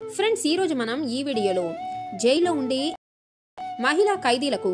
friends ఈరోజు మనం ఈ వీడియోలో జైల్లో ఉండే మహిళా ఖైదీలకు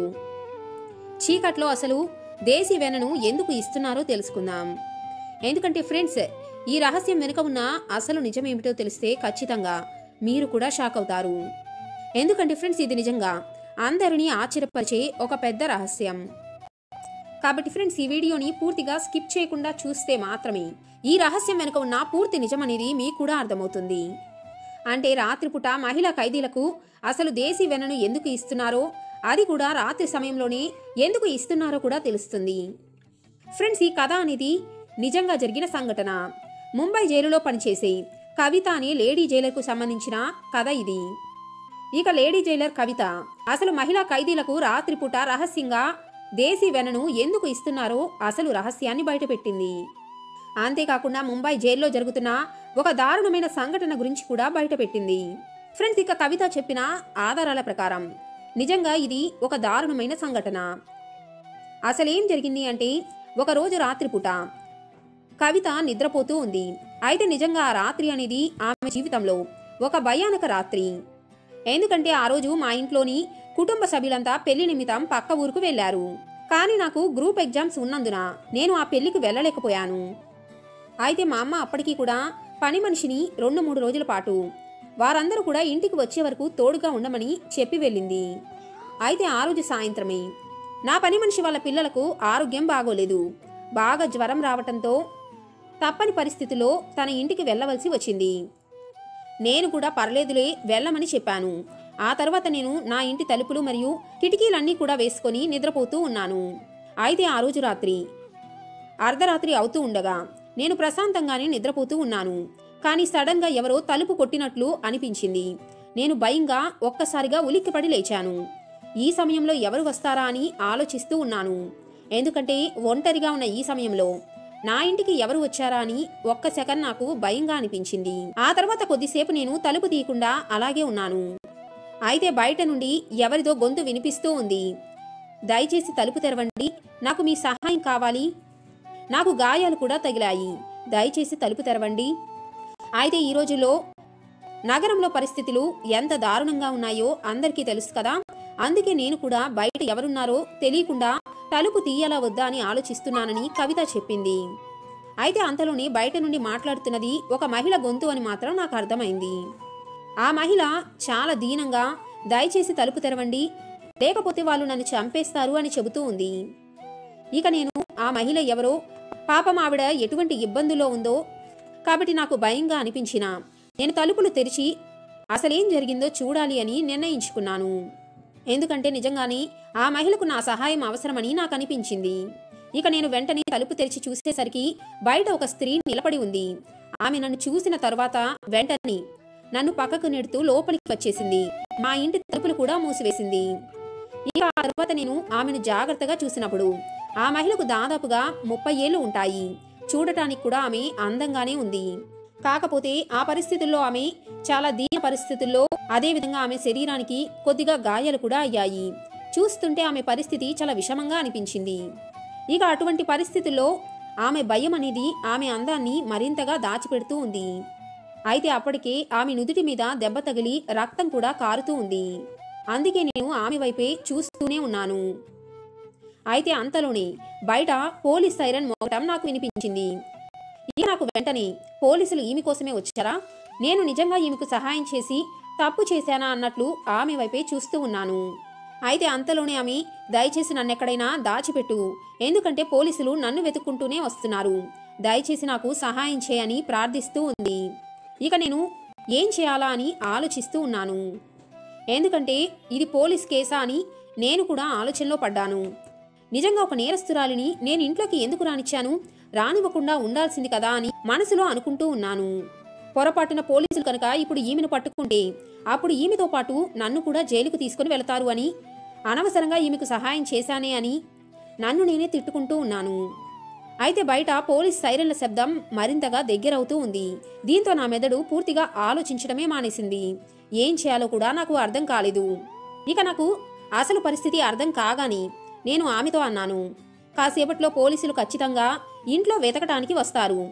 చీకట్లో అసలు దేశీ వెనను ఎందుకు ఇస్తున్నారో తెలుసుకుందాం ఎందుకంటే ఫ్రెండ్స్ ఈ రహస్యం వెనుక ఉన్న అసలు నిజమేమిటో తెలిస్తే ఖచ్చితంగా మీరు కూడా షాక్ అవుతారు ఎందుకంటే ఫ్రెండ్స్ ఇది నిజంగా అందరినీ ఆశ్చర్యపరిచే ఒక పెద్ద రహస్యం కాబట్టి ఫ్రెండ్స్ ఈ వీడియోని పూర్తిగా స్కిప్ చేయకుండా చూస్తే మాత్రమే ఈ రహస్యం వెనుక ఉన్న పూర్తి నిజం అనేది మీకు కూడా అర్థమవుతుంది అంటే రాత్రిపూట మహిళా ఖైదీలకు అసలు దేశీ వెనను ఎందుకు ఇస్తున్నారో అది కూడా రాత్రి సమయంలోనే ఎందుకు ఇస్తున్నారో కూడా తెలుస్తుంది ఫ్రెండ్స్ ఈ కథ అనేది నిజంగా జరిగిన సంఘటన ముంబై జైలులో పనిచేసే కవిత అనే లేడీ జైలర్కు సంబంధించిన కథ ఇది ఇక లేడీ జైలర్ కవిత అసలు మహిళా ఖైదీలకు రాత్రిపూట రహస్యంగా దేశీ వెనను ఎందుకు ఇస్తున్నారో అసలు రహస్యాన్ని బయటపెట్టింది అంతేకాకుండా ముంబై జైల్లో జరుగుతున్న ఒక దారుణమైన సంఘటన గురించి కూడా బయటపెట్టింది ఫ్రెండ్స్ ఇక కవిత చెప్పిన ఆధారాల ప్రకారం నిజంగా ఇది ఒక దారుణమైన సంఘటన అసలేం జరిగింది అంటే ఒకరోజు రాత్రిపూట కవిత నిద్రపోతూ ఉంది అయితే నిజంగా ఆ రాత్రి అనేది ఆమె జీవితంలో ఒక భయానక రాత్రి ఎందుకంటే ఆ రోజు మా ఇంట్లోని కుటుంబ సభ్యులంతా పెళ్లి నిమిత్తం పక్క ఊరుకు వెళ్లారు కానీ నాకు గ్రూప్ ఎగ్జామ్స్ ఉన్నందున నేను ఆ పెళ్లికి వెళ్ళలేకపోయాను అయితే మా అమ్మ అప్పటికి కూడా పని మనిషిని రెండు మూడు రోజుల పాటు వారందరూ కూడా ఇంటికి వచ్చే వరకు తోడుగా ఉండమని చెప్పి వెళ్ళింది అయితే ఆ రోజు సాయంత్రమే నా పని మనిషి వాళ్ళ పిల్లలకు ఆరోగ్యం బాగోలేదు బాగా జ్వరం రావటంతో తప్పని పరిస్థితిలో తన ఇంటికి వెళ్ళవలసి వచ్చింది నేను కూడా పర్లేదులే వెళ్ళమని చెప్పాను ఆ తర్వాత నేను నా ఇంటి తలుపులు మరియు కిటికీలన్నీ కూడా వేసుకొని నిద్రపోతూ ఉన్నాను అయితే ఆ రోజు రాత్రి అర్ధరాత్రి అవుతూ ఉండగా నేను ప్రశాంతంగానే నిద్రపోతూ ఉన్నాను కానీ సడన్గా ఎవరో తలుపు కొట్టినట్లు అనిపించింది నేను భయంగా ఒక్కసారిగా ఉలిక్కిపడి లేచాను ఈ సమయంలో ఎవరు వస్తారా అని ఆలోచిస్తూ ఉన్నాను ఎందుకంటే ఒంటరిగా ఉన్న ఈ సమయంలో నా ఇంటికి ఎవరు వచ్చారా అని ఒక్క సెకండ్ నాకు భయంగా అనిపించింది ఆ తర్వాత కొద్దిసేపు నేను తలుపు తీయకుండా అలాగే ఉన్నాను అయితే బయట నుండి ఎవరిదో గొంతు వినిపిస్తూ ఉంది దయచేసి తలుపు తెరవండి నాకు మీ సహాయం కావాలి నాకు గాయాలు కూడా తగిలాయి దయచేసి తలుపు తెరవండి అయితే ఈ రోజుల్లో నగరంలో పరిస్థితులు ఎంత దారుణంగా ఉన్నాయో అందరికీ తెలుసు కదా అందుకే నేను కూడా బయట ఎవరున్నారో తెలియకుండా తలుపు తీయాలా వద్దా అని ఆలోచిస్తున్నానని కవిత చెప్పింది అయితే అంతలోనే బయట నుండి మాట్లాడుతున్నది ఒక మహిళ గొంతు అని మాత్రం నాకు అర్థమైంది ఆ మహిళ చాలా దీనంగా దయచేసి తలుపు తెరవండి లేకపోతే వాళ్ళు నన్ను చంపేస్తారు అని చెబుతూ ఉంది ఇక నేను ఆ మహిళ ఎవరో పాపం ఆవిడ ఎటువంటి ఇబ్బందుల్లో ఉందో కాబట్టి నాకు భయంగా అనిపించిన నేను తలుపులు తెరిచి అసలేం జరిగిందో చూడాలి అని నిర్ణయించుకున్నాను ఎందుకంటే నిజంగానే ఆ మహిళకు నా సహాయం అవసరమని నాకు అనిపించింది ఇక నేను వెంటనే తలుపు తెరిచి చూసేసరికి బయట ఒక స్త్రీ నిలబడి ఉంది ఆమె నన్ను చూసిన తర్వాత వెంటనే నన్ను పక్కకు నెడుతూ లోపలికి వచ్చేసింది మా ఇంటి తలుపులు కూడా మూసివేసింది ఇక ఆ తర్వాత నేను ఆమెను జాగ్రత్తగా చూసినప్పుడు ఆ మహిళకు దాదాపుగా ముప్పై ఏళ్ళు ఉంటాయి చూడటానికి కూడా ఆమె అందంగానే ఉంది కాకపోతే ఆ పరిస్థితుల్లో ఆమె చాలా దీన పరిస్థితుల్లో అదేవిధంగా ఆమె శరీరానికి కొద్దిగా గాయాలు కూడా అయ్యాయి చూస్తుంటే ఆమె పరిస్థితి చాలా విషమంగా అనిపించింది ఇక అటువంటి పరిస్థితుల్లో ఆమె భయం అనేది ఆమె అందాన్ని మరింతగా దాచిపెడుతూ ఉంది అయితే అప్పటికే ఆమె నుదుటి మీద దెబ్బ తగిలి రక్తం కూడా కారుతూ ఉంది అందుకే నేను ఆమె వైపే చూస్తూనే ఉన్నాను అయితే అంతలోనే బయట పోలీస్ సైరన్ మోగటం నాకు వినిపించింది ఇక నాకు వెంటనే పోలీసులు ఈమె కోసమే వచ్చారా నేను నిజంగా ఈమెకు సహాయం చేసి తప్పు చేశానా అన్నట్లు ఆమె వైపే చూస్తూ ఉన్నాను అయితే అంతలోనే ఆమె దయచేసి నన్నెక్కడైనా దాచిపెట్టు ఎందుకంటే పోలీసులు నన్ను వెతుక్కుంటూనే వస్తున్నారు దయచేసి నాకు సహాయం చేయని ప్రార్థిస్తూ ఉంది ఇక నేను ఏం చేయాలా అని ఆలోచిస్తూ ఉన్నాను ఎందుకంటే ఇది పోలీస్ కేసా అని నేను కూడా ఆలోచనలో పడ్డాను నిజంగా ఒక నేరస్తురాలిని నేను ఇంట్లోకి ఎందుకు రానిచ్చాను రానివ్వకుండా ఉండాల్సింది కదా అని మనసులో అనుకుంటూ ఉన్నాను పొరపాటున పోలీసులు కనుక ఇప్పుడు ఈమెను పట్టుకుంటే అప్పుడు ఈమెతో పాటు నన్ను కూడా జైలుకు తీసుకుని వెళతారు అని అనవసరంగా ఈమెకు సహాయం చేశానే అని నన్ను నేనే తిట్టుకుంటూ ఉన్నాను అయితే బయట పోలీస్ సైరన్ల శబ్దం మరింతగా దగ్గరవుతూ ఉంది దీంతో నా మెదడు పూర్తిగా ఆలోచించడమే మానేసింది ఏం చేయాలో కూడా నాకు అర్థం కాలేదు ఇక నాకు అసలు పరిస్థితి అర్థం కాగాని నేను ఆమెతో అన్నాను కాసేపట్లో పోలీసులు ఖచ్చితంగా ఇంట్లో వెతకటానికి వస్తారు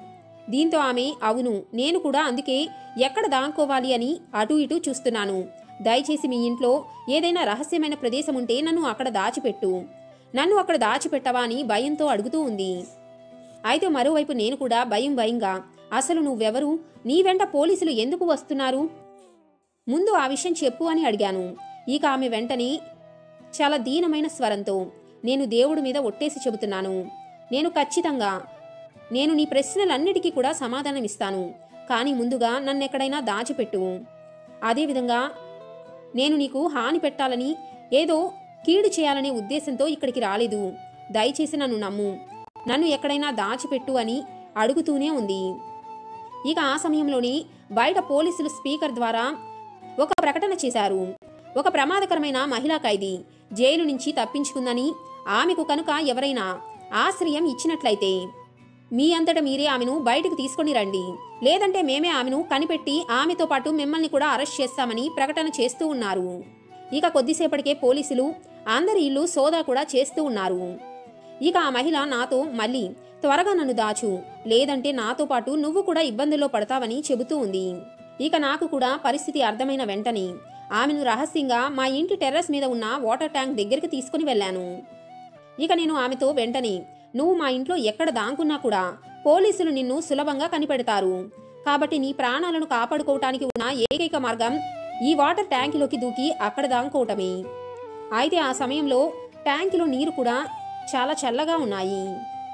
దీంతో ఆమె అవును నేను కూడా అందుకే ఎక్కడ దాక్కోవాలి అని అటు ఇటు చూస్తున్నాను దయచేసి మీ ఇంట్లో ఏదైనా రహస్యమైన ప్రదేశం ఉంటే నన్ను అక్కడ దాచిపెట్టు నన్ను అక్కడ దాచిపెట్టవా అని భయంతో అడుగుతూ ఉంది అయితే మరోవైపు నేను కూడా భయం భయంగా అసలు నువ్వెవరు నీ వెంట పోలీసులు ఎందుకు వస్తున్నారు ముందు ఆ విషయం చెప్పు అని అడిగాను ఇక ఆమె వెంటనే చాలా దీనమైన స్వరంతో నేను దేవుడి మీద ఒట్టేసి చెబుతున్నాను నేను ఖచ్చితంగా నేను నీ ప్రశ్నలన్నిటికీ కూడా సమాధానం ఇస్తాను కానీ ముందుగా నన్నెక్కడైనా దాచిపెట్టు అదేవిధంగా నేను నీకు హాని పెట్టాలని ఏదో కీడు చేయాలనే ఉద్దేశంతో ఇక్కడికి రాలేదు దయచేసి నన్ను నమ్ము నన్ను ఎక్కడైనా దాచిపెట్టు అని అడుగుతూనే ఉంది ఇక ఆ సమయంలోనే బయట పోలీసులు స్పీకర్ ద్వారా ఒక ప్రకటన చేశారు ఒక ప్రమాదకరమైన మహిళా ఖైదీ జైలు నుంచి తప్పించుకుందని ఆమెకు కనుక ఎవరైనా ఆశ్రయం ఇచ్చినట్లయితే మీ అంతట మీరే ఆమెను బయటకు తీసుకొని రండి లేదంటే మేమే ఆమెను కనిపెట్టి ఆమెతో పాటు మిమ్మల్ని కూడా అరెస్ట్ చేస్తామని ప్రకటన చేస్తూ ఉన్నారు ఇక కొద్దిసేపటికే పోలీసులు అందరి ఇల్లు సోదా కూడా చేస్తూ ఉన్నారు ఇక ఆ మహిళ నాతో మళ్ళీ త్వరగా నన్ను దాచు లేదంటే నాతో పాటు నువ్వు కూడా ఇబ్బందుల్లో పడతావని చెబుతూ ఉంది ఇక నాకు కూడా పరిస్థితి అర్థమైన వెంటనే ఆమెను రహస్యంగా మా ఇంటి టెర్రస్ మీద ఉన్న వాటర్ ట్యాంక్ దగ్గరికి తీసుకుని వెళ్ళాను ఇక నేను ఆమెతో వెంటనే నువ్వు మా ఇంట్లో ఎక్కడ దాంకున్నా కూడా పోలీసులు నిన్ను సులభంగా కనిపెడతారు కాబట్టి నీ ప్రాణాలను కాపాడుకోవటానికి ఉన్న ఏకైక మార్గం ఈ వాటర్ ట్యాంకులోకి దూకి అక్కడ దాంకోవటమే అయితే ఆ సమయంలో ట్యాంకులో నీరు కూడా చాలా చల్లగా ఉన్నాయి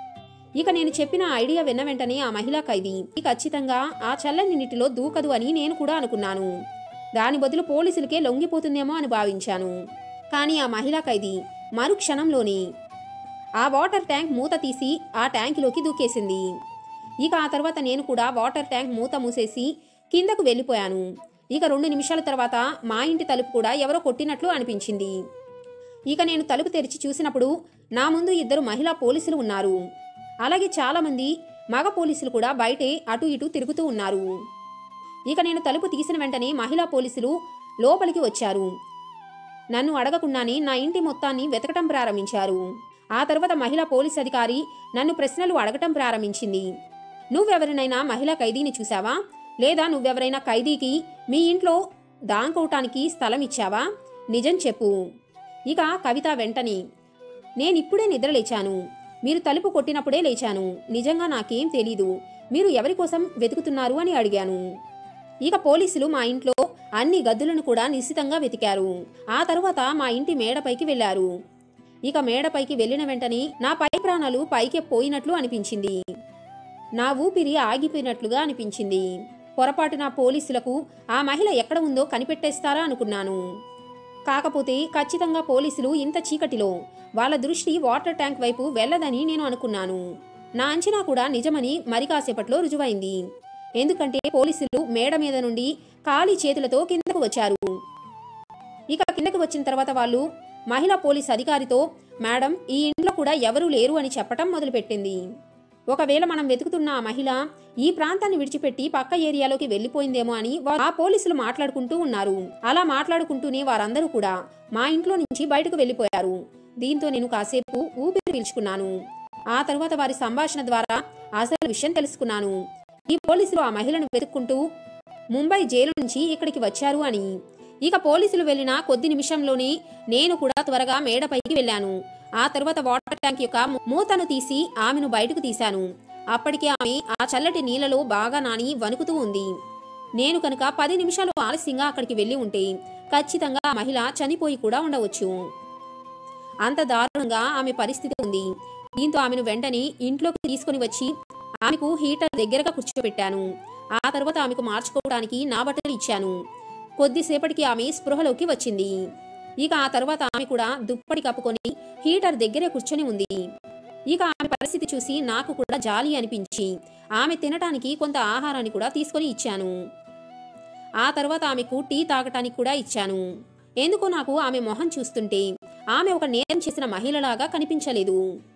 ఇక నేను చెప్పిన ఐడియా విన్న వెంటనే ఆ మహిళా ఖైదీ "ఈ ఖచ్చితంగా ఆ చల్లని నీటిలో దూకదు అని నేను కూడా అనుకున్నాను దాని బదులు పోలీసులకే లొంగిపోతుందేమో అని భావించాను కానీ ఆ మహిళా ఖైదీ మరు క్షణంలోనే ఆ వాటర్ ట్యాంక్ మూత తీసి ఆ ట్యాంకులోకి దూకేసింది ఇక ఆ తర్వాత నేను కూడా వాటర్ ట్యాంక్ మూత మూసేసి కిందకు వెళ్ళిపోయాను ఇక రెండు నిమిషాల తర్వాత మా ఇంటి తలుపు కూడా ఎవరో కొట్టినట్లు అనిపించింది ఇక నేను తలుపు తెరిచి చూసినప్పుడు నా ముందు ఇద్దరు మహిళా పోలీసులు ఉన్నారు అలాగే చాలామంది మగ పోలీసులు కూడా బయటే అటు ఇటు తిరుగుతూ ఉన్నారు ఇక నేను తలుపు తీసిన వెంటనే మహిళా పోలీసులు లోపలికి వచ్చారు నన్ను అడగకుండానే నా ఇంటి మొత్తాన్ని వెతకటం ప్రారంభించారు ఆ తర్వాత మహిళా పోలీస్ అధికారి నన్ను ప్రశ్నలు అడగటం ప్రారంభించింది నువ్వెవరినైనా మహిళా ఖైదీని చూసావా లేదా నువ్వెవరైనా ఖైదీకి మీ ఇంట్లో దాంకోవటానికి స్థలం ఇచ్చావా నిజం చెప్పు ఇక కవిత వెంటనే నేనిప్పుడే నిద్రలేచాను మీరు తలుపు కొట్టినప్పుడే లేచాను నిజంగా నాకేం తెలీదు మీరు ఎవరి కోసం వెతుకుతున్నారు అని అడిగాను ఇక పోలీసులు మా ఇంట్లో అన్ని గదులను కూడా నిశ్చితంగా వెతికారు ఆ తరువాత మా ఇంటి మేడపైకి వెళ్లారు ఇక మేడపైకి వెళ్ళిన వెంటనే నా పై ప్రాణాలు పైకి పోయినట్లు అనిపించింది నా ఊపిరి ఆగిపోయినట్లుగా అనిపించింది పొరపాటున పోలీసులకు ఆ మహిళ ఎక్కడ ఉందో కనిపెట్టేస్తారా అనుకున్నాను కాకపోతే ఖచ్చితంగా పోలీసులు ఇంత చీకటిలో వాళ్ళ దృష్టి వాటర్ ట్యాంక్ వైపు వెళ్ళదని నేను అనుకున్నాను నా అంచనా కూడా నిజమని మరి కాసేపట్లో రుజువైంది ఎందుకంటే పోలీసులు మేడ మీద నుండి ఖాళీ చేతులతో కిందకు వచ్చారు ఇక కిందకు వచ్చిన తర్వాత వాళ్ళు మహిళా పోలీస్ అధికారితో మేడం ఈ ఇంట్లో కూడా ఎవరూ లేరు అని చెప్పటం మొదలుపెట్టింది ఒకవేళ మనం వెతుకుతున్న ఆ మహిళ ఈ ప్రాంతాన్ని విడిచిపెట్టి పక్క ఏరియాలోకి వెళ్ళిపోయిందేమో అని వా- ఆ పోలీసులు మాట్లాడుకుంటూ ఉన్నారు అలా మాట్లాడుకుంటూనే వారందరూ కూడా మా ఇంట్లో నుంచి బయటకు వెళ్ళిపోయారు దీంతో నేను కాసేపు ఊపిరి పీల్చుకున్నాను ఆ తర్వాత వారి సంభాషణ ద్వారా అసలు విషయం తెలుసుకున్నాను ఈ పోలీసులు ఆ మహిళను వెతుక్కుంటూ ముంబై జైలు నుంచి ఇక్కడికి వచ్చారు అని ఇక పోలీసులు వెళ్ళిన కొద్ది నిమిషంలోనే నేను కూడా త్వరగా మేడపైకి వెళ్ళాను ఆ తర్వాత వాటర్ ట్యాంక్ యొక్క మూ- మూతను తీసి ఆమెను బయటకు తీశాను అప్పటికే ఆమె ఆ చల్లటి నీళ్లలో బాగా నాని వణుకుతూ ఉంది నేను కనుక పది నిమిషాలు ఆలస్యంగా అక్కడికి వెళ్ళి ఉంటే ఖచ్చితంగా ఆ మహిళ చనిపోయి కూడా ఉండవచ్చు అంత దారుణంగా ఆమె పరిస్థితి ఉంది దీంతో ఆమెను వెంటనే ఇంట్లోకి తీసుకుని వచ్చి ఆమెకు హీటర్ దగ్గరగా కూర్చోబెట్టాను ఆ తర్వాత ఆమెకు మార్చుకోవడానికి నా బట్టలు ఇచ్చాను కొద్దిసేపటికి ఆమె స్పృహలోకి వచ్చింది ఇక ఆ తర్వాత ఆమె కూడా దుప్పటి కప్పుకొని హీటర్ దగ్గరే కూర్చొని ఉంది ఇక ఆమె పరిస్థితి చూసి నాకు కూడా జాలి అనిపించి ఆమె తినటానికి కొంత ఆహారాన్ని కూడా తీసుకొని ఇచ్చాను ఆ తర్వాత ఆమెకు టీ తాగటానికి కూడా ఇచ్చాను ఎందుకో నాకు ఆమె మొహం చూస్తుంటే ఆమె ఒక నేరం చేసిన మహిళలాగా కనిపించలేదు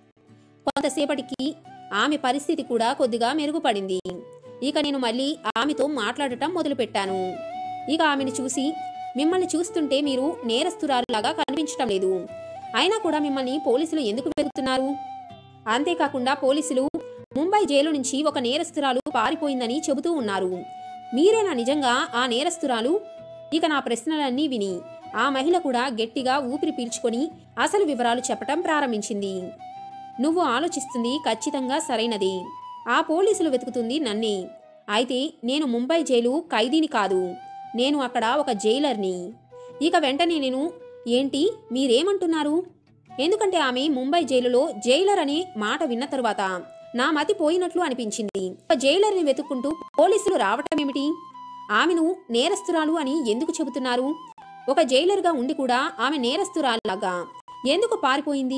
కొంతసేపటికి ఆమె పరిస్థితి కూడా కొద్దిగా మెరుగుపడింది ఇక నేను మళ్ళీ ఆమెతో మాట్లాడటం మొదలుపెట్టాను ఇక ఆమెను చూసి మిమ్మల్ని చూస్తుంటే మీరు నేరస్తురాలులాగా కనిపించటం లేదు అయినా కూడా మిమ్మల్ని పోలీసులు ఎందుకు వెతుకుతున్నారు అంతేకాకుండా పోలీసులు ముంబై ముంబై జైలు నుంచి ఒక నేరస్తురాలు పారిపోయిందని చెబుతూ ఉన్నారు మీరేనా నిజంగా ఆ నేరస్తురాలు ఇక నా ప్రశ్నలన్నీ విని ఆ మహిళ కూడా గట్టిగా ఊపిరి పీల్చుకొని అసలు వివరాలు చెప్పటం ప్రారంభించింది నువ్వు ఆలోచిస్తుంది ఖచ్చితంగా సరైనది ఆ పోలీసులు వెతుకుతుంది నన్నే అయితే నేను ముంబై జైలు ఖైదీని కాదు నేను అక్కడ ఒక జైలర్ని ఇక వెంటనే నేను ఏంటి మీరేమంటున్నారు ఎందుకంటే ఆమె ముంబై జైలులో జైలర్ అనే మాట విన్న తరువాత నా మతి పోయినట్లు అనిపించింది ఒక జైలర్ని వెతుక్కుంటూ పోలీసులు రావటమేమిటి ఆమెను నేరస్తురాలు అని ఎందుకు చెబుతున్నారు ఒక జైలర్గా ఉండి కూడా ఆమె నేరస్తురాలాగా ఎందుకు పారిపోయింది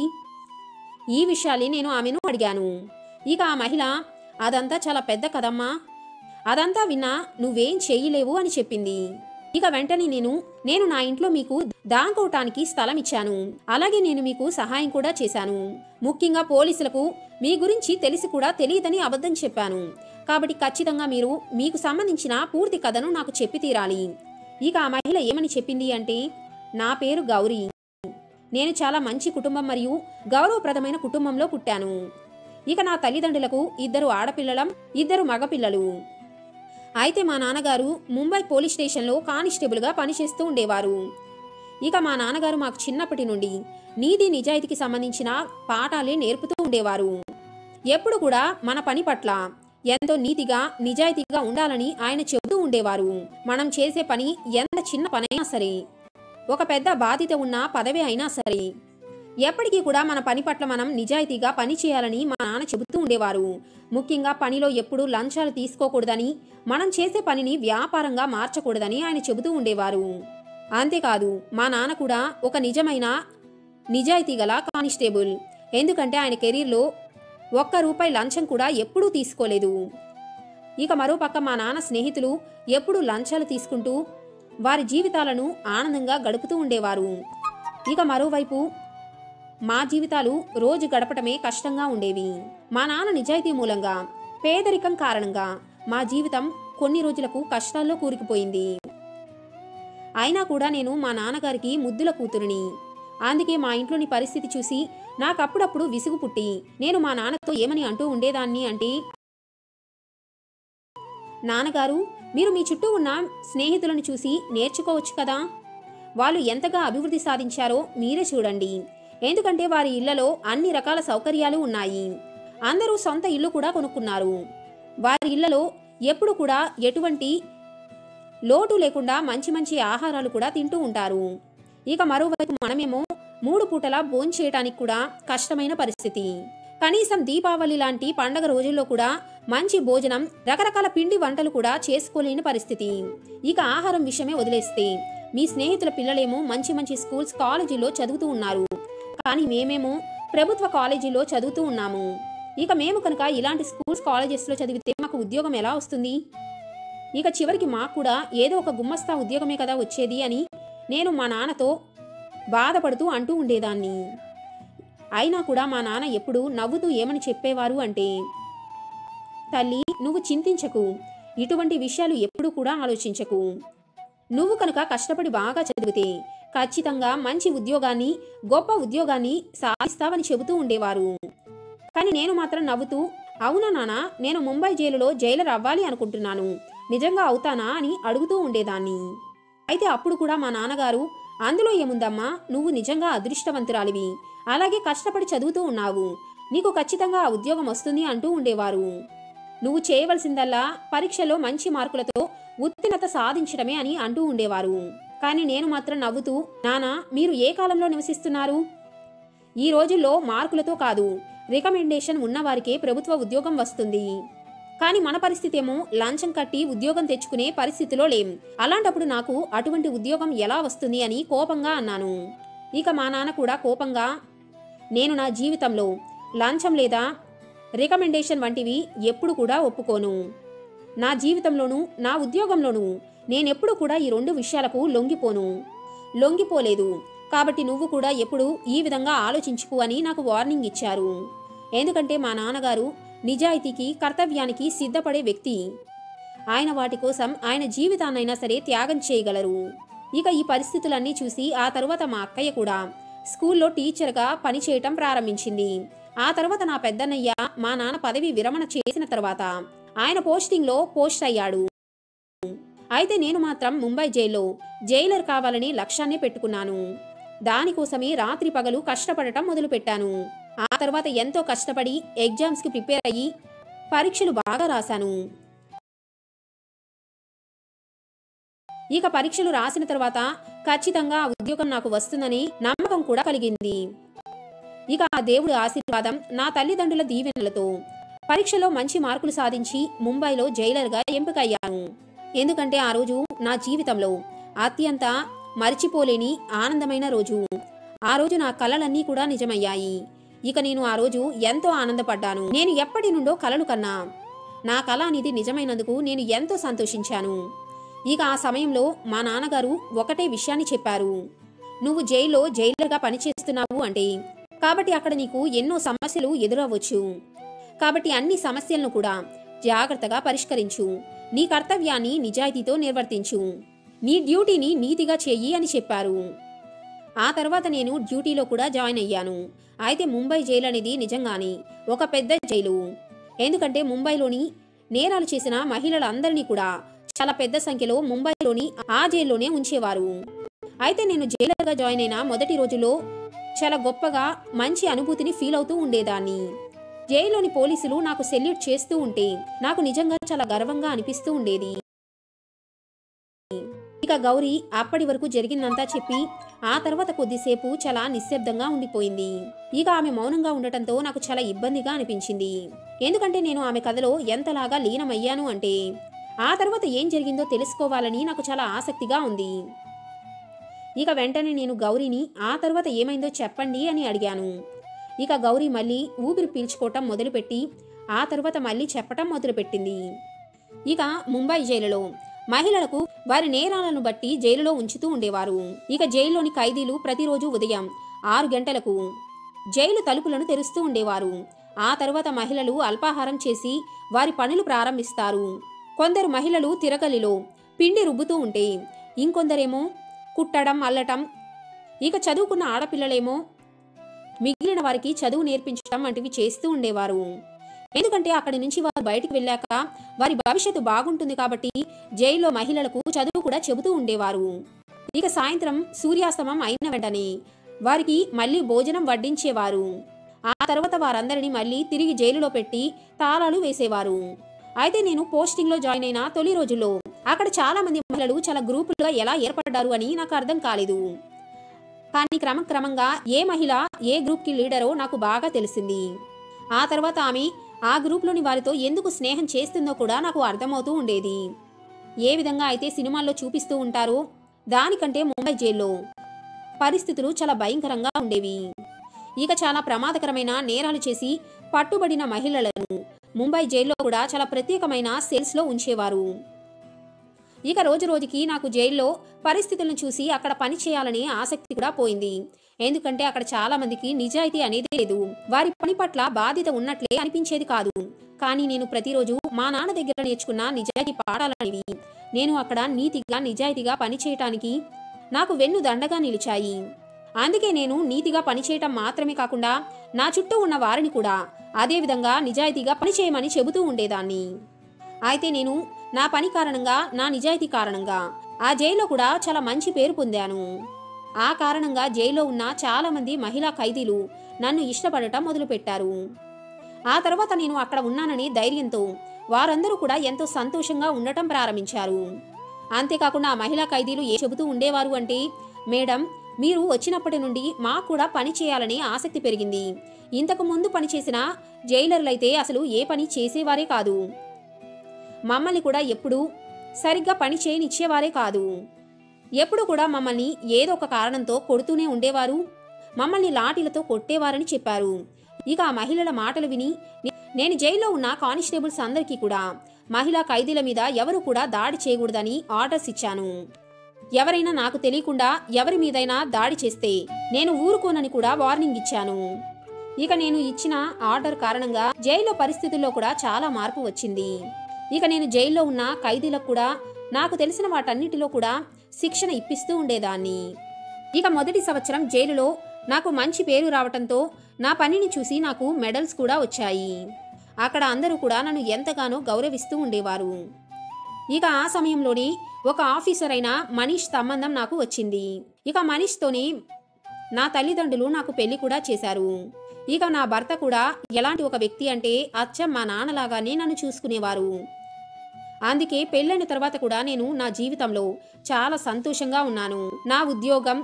ఈ విషయాలే నేను ఆమెను అడిగాను ఇక ఆ మహిళ అదంతా చాలా పెద్ద కదమ్మా అదంతా విన్నా నువ్వేం చెయ్యలేవు అని చెప్పింది ఇక వెంటనే నేను నేను నా ఇంట్లో మీకు దాంకోవటానికి స్థలం ఇచ్చాను అలాగే నేను మీకు సహాయం కూడా చేశాను ముఖ్యంగా పోలీసులకు మీ గురించి తెలిసి కూడా తెలియదని అబద్ధం చెప్పాను కాబట్టి ఖచ్చితంగా మీరు మీకు సంబంధించిన పూర్తి కథను నాకు చెప్పి తీరాలి ఇక ఆ మహిళ ఏమని చెప్పింది అంటే నా పేరు గౌరీ నేను చాలా మంచి కుటుంబం మరియు గౌరవప్రదమైన కుటుంబంలో పుట్టాను ఇక నా తల్లిదండ్రులకు ఇద్దరు ఆడపిల్లలం ఇద్దరు మగపిల్లలు అయితే మా నాన్నగారు ముంబై పోలీస్ స్టేషన్లో కానిస్టేబుల్గా పనిచేస్తూ ఉండేవారు ఇక మా నాన్నగారు మాకు చిన్నప్పటి నుండి నీతి నిజాయితీకి సంబంధించిన పాఠాలే నేర్పుతూ ఉండేవారు ఎప్పుడు కూడా మన పని పట్ల ఎంతో నీతిగా నిజాయితీగా ఉండాలని ఆయన చెబుతూ ఉండేవారు మనం చేసే పని ఎంత చిన్న పనైనా సరే ఒక పెద్ద బాధ్యత ఉన్న పదవి అయినా సరే ఎప్పటికీ కూడా మన పని పట్ల మనం నిజాయితీగా పని చేయాలని మా నాన్న చెబుతూ ఉండేవారు ముఖ్యంగా పనిలో ఎప్పుడూ లంచాలు తీసుకోకూడదని మనం చేసే పనిని వ్యాపారంగా మార్చకూడదని ఆయన చెబుతూ ఉండేవారు అంతేకాదు మా నాన్న కూడా ఒక నిజమైన నిజాయితీ గల కానిస్టేబుల్ ఎందుకంటే ఆయన కెరీర్లో ఒక్క రూపాయి లంచం కూడా ఎప్పుడూ తీసుకోలేదు ఇక మరోపక్క మా నాన్న స్నేహితులు ఎప్పుడూ లంచాలు తీసుకుంటూ వారి జీవితాలను ఆనందంగా గడుపుతూ ఉండేవారు ఇక మరోవైపు మా జీవితాలు రోజు గడపటమే కష్టంగా ఉండేవి మా నాన్న నిజాయితీ మూలంగా పేదరికం కారణంగా మా జీవితం కొన్ని రోజులకు కష్టాల్లో కూరుకుపోయింది అయినా కూడా నేను మా నాన్నగారికి ముద్దుల కూతురిని అందుకే మా ఇంట్లోని పరిస్థితి చూసి నాకు అప్పుడప్పుడు విసుగు పుట్టి నేను మా నాన్నతో ఏమని అంటూ ఉండేదాన్ని అంటే నాన్నగారు మీరు మీ చుట్టూ ఉన్న స్నేహితులను చూసి నేర్చుకోవచ్చు కదా వాళ్ళు ఎంతగా అభివృద్ధి సాధించారో మీరే చూడండి ఎందుకంటే వారి ఇళ్లలో అన్ని రకాల సౌకర్యాలు ఉన్నాయి అందరూ సొంత ఇల్లు కూడా కొనుక్కున్నారు వారి ఇళ్లలో ఎప్పుడు కూడా ఎటువంటి లోటు లేకుండా మంచి మంచి ఆహారాలు కూడా తింటూ ఉంటారు ఇక మరోవైపు మనమేమో మూడు పూటలా భోంచేయటానికి కూడా కష్టమైన పరిస్థితి కనీసం దీపావళి లాంటి పండగ రోజుల్లో కూడా మంచి భోజనం రకరకాల పిండి వంటలు కూడా చేసుకోలేని పరిస్థితి ఇక ఆహారం విషయమే వదిలేస్తే మీ స్నేహితుల పిల్లలేమో మంచి మంచి స్కూల్స్ కాలేజీలో చదువుతూ ఉన్నారు కానీ మేమేమో ప్రభుత్వ కాలేజీలో చదువుతూ ఉన్నాము ఇక మేము కనుక ఇలాంటి స్కూల్స్ కాలేజెస్లో చదివితే మాకు ఉద్యోగం ఎలా వస్తుంది ఇక చివరికి మాకు కూడా ఏదో ఒక గుమ్మస్తా ఉద్యోగమే కదా వచ్చేది అని నేను మా నాన్నతో బాధపడుతూ అంటూ ఉండేదాన్ని అయినా కూడా మా నాన్న ఎప్పుడు నవ్వుతూ ఏమని చెప్పేవారు అంటే తల్లి నువ్వు చింతించకు ఇటువంటి విషయాలు ఎప్పుడూ కూడా ఆలోచించకు నువ్వు కనుక కష్టపడి బాగా చదివితే ఖచ్చితంగా మంచి ఉద్యోగాన్ని గొప్ప ఉద్యోగాన్ని సాధిస్తావని చెబుతూ ఉండేవారు కానీ నేను మాత్రం నవ్వుతూ అవునా నాన్న నేను ముంబై జైలులో జైలర్ అవ్వాలి అనుకుంటున్నాను నిజంగా అవుతానా అని అడుగుతూ ఉండేదాన్ని అయితే అప్పుడు కూడా మా నాన్నగారు అందులో ఏముందమ్మా నువ్వు నిజంగా అదృష్టవంతురాలివి అలాగే కష్టపడి చదువుతూ ఉన్నావు నీకు ఖచ్చితంగా ఆ ఉద్యోగం వస్తుంది అంటూ ఉండేవారు నువ్వు చేయవలసిందల్లా పరీక్షలో మంచి మార్కులతో ఉత్తీర్ణత సాధించడమే అని అంటూ ఉండేవారు కానీ నేను మాత్రం నవ్వుతూ నానా మీరు ఏ కాలంలో నివసిస్తున్నారు ఈ రోజుల్లో మార్కులతో కాదు రికమెండేషన్ ఉన్నవారికే ప్రభుత్వ ఉద్యోగం వస్తుంది కానీ మన పరిస్థితి ఏమో లంచం కట్టి ఉద్యోగం తెచ్చుకునే పరిస్థితిలో లేం అలాంటప్పుడు నాకు అటువంటి ఉద్యోగం ఎలా వస్తుంది అని కోపంగా అన్నాను ఇక మా నాన్న కూడా కోపంగా నేను నా జీవితంలో లంచం లేదా రికమెండేషన్ వంటివి ఎప్పుడు కూడా ఒప్పుకోను నా జీవితంలోనూ నా ఉద్యోగంలోనూ నేనెప్పుడు కూడా ఈ రెండు విషయాలకు లొంగిపోను లొంగిపోలేదు కాబట్టి నువ్వు కూడా ఎప్పుడు ఈ విధంగా ఆలోచించుకు అని నాకు వార్నింగ్ ఇచ్చారు ఎందుకంటే మా నాన్నగారు నిజాయితీకి కర్తవ్యానికి సిద్ధపడే వ్యక్తి ఆయన వాటి కోసం ఆయన జీవితాన్నైనా సరే త్యాగం చేయగలరు ఇక ఈ పరిస్థితులన్నీ చూసి ఆ తరువాత మా అక్కయ్య కూడా స్కూల్లో టీచర్గా పనిచేయటం ప్రారంభించింది ఆ తర్వాత నా పెద్దన్నయ్య మా నాన్న పదవి విరమణ చేసిన తర్వాత ఆయన పోస్టింగ్లో పోస్ట్ అయ్యాడు అయితే నేను మాత్రం ముంబై జైల్లో జైలర్ కావాలని లక్ష్యాన్ని పెట్టుకున్నాను దానికోసమే రాత్రి పగలు కష్టపడటం మొదలుపెట్టాను ఆ తర్వాత ఎంతో కష్టపడి ఎగ్జామ్స్కి ప్రిపేర్ అయ్యి పరీక్షలు బాగా రాశాను ఇక పరీక్షలు రాసిన తర్వాత ఖచ్చితంగా ఆ ఉద్యోగం నాకు వస్తుందని నమ్మకం కూడా కలిగింది ఇక ఆ దేవుడి ఆశీర్వాదం నా తల్లిదండ్రుల దీవెనలతో పరీక్షలో మంచి మార్కులు సాధించి ముంబైలో జైలర్గా ఎంపికయ్యాను ఎందుకంటే ఆ రోజు నా జీవితంలో అత్యంత మరిచిపోలేని ఆనందమైన రోజు ఆ రోజు నా కలలన్నీ కూడా నిజమయ్యాయి ఇక నేను ఆ రోజు ఎంతో ఆనందపడ్డాను నేను ఎప్పటి నుండో కలలు కన్నా నా కళ అనేది నిజమైనందుకు నేను ఎంతో సంతోషించాను ఇక ఆ సమయంలో మా నాన్నగారు ఒకటే విషయాన్ని చెప్పారు నువ్వు జైల్లో జైలర్గా పనిచేస్తున్నావు అంటే కాబట్టి అక్కడ నీకు ఎన్నో సమస్యలు ఎదురవ్వచ్చు కాబట్టి అన్ని సమస్యలను కూడా జాగ్రత్తగా పరిష్కరించు నీ కర్తవ్యాన్ని నిజాయితీతో నిర్వర్తించు నీ డ్యూటీని నీతిగా చెయ్యి అని చెప్పారు ఆ తర్వాత నేను డ్యూటీలో కూడా జాయిన్ అయ్యాను అయితే ముంబై జైలు అనేది నిజంగానే ఒక పెద్ద జైలు ఎందుకంటే ముంబైలోని నేరాలు చేసిన మహిళలందరినీ కూడా చాలా పెద్ద సంఖ్యలో ముంబైలోని ఆ జైల్లోనే ఉంచేవారు అయితే నేను జైలర్గా జాయిన్ అయిన మొదటి రోజులో చాలా గొప్పగా మంచి అనుభూతిని ఫీల్ అవుతూ ఉండేదాన్ని జైల్లోని పోలీసులు నాకు సెల్యూట్ చేస్తూ ఉంటే నాకు నిజంగా చాలా గర్వంగా అనిపిస్తూ ఉండేది ఇక గౌరీ అప్పటి వరకు జరిగిందంతా చెప్పి ఆ తర్వాత కొద్దిసేపు చాలా నిశ్శబ్దంగా ఉండిపోయింది ఇక ఆమె మౌనంగా ఉండటంతో నాకు చాలా ఇబ్బందిగా అనిపించింది ఎందుకంటే నేను ఆమె కథలో ఎంతలాగా లీనమయ్యాను అంటే ఆ తర్వాత ఏం జరిగిందో తెలుసుకోవాలని నాకు చాలా ఆసక్తిగా ఉంది ఇక వెంటనే నేను గౌరీని ఆ తర్వాత ఏమైందో చెప్పండి అని అడిగాను ఇక గౌరీ మళ్ళీ ఊపిరి పీల్చుకోవటం మొదలుపెట్టి ఆ తర్వాత మళ్ళీ చెప్పటం మొదలుపెట్టింది ఇక ముంబై జైలులో మహిళలకు వారి నేరాలను బట్టి జైలులో ఉంచుతూ ఉండేవారు ఇక జైల్లోని ఖైదీలు ప్రతిరోజు ఉదయం ఆరు గంటలకు జైలు తలుపులను తెరుస్తూ ఉండేవారు ఆ తర్వాత మహిళలు అల్పాహారం చేసి వారి పనులు ప్రారంభిస్తారు కొందరు మహిళలు తిరగలిలో పిండి రుబ్బుతూ ఉంటే ఇంకొందరేమో కుట్టడం అల్లటం ఇక చదువుకున్న ఆడపిల్లలేమో మిగిలిన వారికి చదువు నేర్పించడం వంటివి చేస్తూ ఉండేవారు ఎందుకంటే అక్కడి నుంచి వారు బయటికి వెళ్ళాక వారి భవిష్యత్తు బాగుంటుంది కాబట్టి జైల్లో మహిళలకు చదువు కూడా చెబుతూ ఉండేవారు ఇక సాయంత్రం సూర్యాస్తమం అయిన వెంటనే వారికి మళ్ళీ భోజనం వడ్డించేవారు ఆ తర్వాత వారందరినీ మళ్ళీ తిరిగి జైలులో పెట్టి తాళాలు వేసేవారు అయితే నేను పోస్టింగ్లో జాయిన్ అయిన తొలి రోజుల్లో అక్కడ చాలా మంది మహిళలు చాలా గ్రూపులుగా ఎలా ఏర్పడ్డారు అని నాకు అర్థం కాలేదు కానీ క్రమక్రమంగా ఏ మహిళ ఏ గ్రూప్కి లీడరో నాకు బాగా తెలిసింది ఆ తర్వాత ఆమె ఆ గ్రూప్లోని వారితో ఎందుకు స్నేహం చేస్తుందో కూడా నాకు అర్థమవుతూ ఉండేది ఏ విధంగా అయితే సినిమాల్లో చూపిస్తూ ఉంటారో దానికంటే ముంబై జైల్లో పరిస్థితులు చాలా భయంకరంగా ఉండేవి ఇక చాలా ప్రమాదకరమైన నేరాలు చేసి పట్టుబడిన మహిళలను ముంబై జైల్లో కూడా చాలా ప్రత్యేకమైన సెల్స్లో ఉంచేవారు ఇక రోజు రోజుకి నాకు జైల్లో పరిస్థితులను చూసి అక్కడ పని చేయాలనే ఆసక్తి కూడా పోయింది ఎందుకంటే అక్కడ చాలా మందికి నిజాయితీ అనేది లేదు వారి పని పట్ల బాధ్యత ఉన్నట్లే అనిపించేది కాదు కానీ నేను ప్రతిరోజు మా నాన్న దగ్గర నేర్చుకున్న నిజాయితీ పాఠాలనేవి నేను అక్కడ నీతిగా నిజాయితీగా పనిచేయటానికి నాకు వెన్ను దండగా నిలిచాయి అందుకే నేను నీతిగా పనిచేయటం మాత్రమే కాకుండా నా చుట్టూ ఉన్న వారిని కూడా అదే విధంగా నిజాయితీగా పనిచేయమని చెబుతూ ఉండేదాన్ని అయితే నేను నా పని కారణంగా నా నిజాయితీ కారణంగా ఆ జైల్లో కూడా చాలా మంచి పేరు పొందాను ఆ కారణంగా జైల్లో ఉన్న చాలా మంది మహిళా ఖైదీలు నన్ను ఇష్టపడటం మొదలుపెట్టారు ఆ తర్వాత నేను అక్కడ ఉన్నాననే ధైర్యంతో వారందరూ కూడా ఎంతో సంతోషంగా ఉండటం ప్రారంభించారు అంతేకాకుండా ఆ మహిళా ఖైదీలు ఏ చెబుతూ ఉండేవారు అంటే మేడం మీరు వచ్చినప్పటి నుండి మాకు కూడా పని చేయాలని ఆసక్తి పెరిగింది ఇంతకు ముందు పనిచేసిన జైలర్లైతే అసలు ఏ పని చేసేవారే కాదు మమ్మల్ని కూడా ఎప్పుడూ సరిగ్గా పని చేయనిచ్చేవారే కాదు ఎప్పుడు కూడా మమ్మల్ని ఏదో ఒక కారణంతో కొడుతూనే ఉండేవారు మమ్మల్ని లాఠీలతో కొట్టేవారని చెప్పారు ఇక ఆ మహిళల మాటలు విని నే- నేను జైల్లో ఉన్న కానిస్టేబుల్స్ అందరికీ కూడా మహిళా ఖైదీల మీద ఎవరు కూడా దాడి చేయకూడదని ఆర్డర్స్ ఇచ్చాను ఎవరైనా నాకు తెలియకుండా ఎవరి మీదైనా దాడి చేస్తే నేను ఊరుకోనని కూడా వార్నింగ్ ఇచ్చాను ఇక నేను ఇచ్చిన ఆర్డర్ కారణంగా జైల్లో పరిస్థితుల్లో కూడా చాలా మార్పు వచ్చింది ఇక నేను జైల్లో ఉన్న ఖైదీలకు కూడా నాకు తెలిసిన వాటన్నిటిలో కూడా శిక్షణ ఇప్పిస్తూ ఉండేదాన్ని ఇక మొదటి సంవత్సరం జైలులో నాకు మంచి పేరు రావటంతో నా పనిని చూసి నాకు మెడల్స్ కూడా వచ్చాయి అక్కడ అందరూ కూడా నన్ను ఎంతగానో గౌరవిస్తూ ఉండేవారు ఇక ఆ సమయంలోనే ఒక ఆఫీసర్ అయిన మనీష్ సంబంధం నాకు వచ్చింది ఇక మనీష్తోని నా తల్లిదండ్రులు నాకు పెళ్లి కూడా చేశారు ఇక నా భర్త కూడా ఎలాంటి ఒక వ్యక్తి అంటే అచ్చం మా నాన్నలాగానే నన్ను చూసుకునేవారు అందుకే పెళ్ళైన తర్వాత కూడా నేను నా జీవితంలో చాలా సంతోషంగా ఉన్నాను నా ఉద్యోగం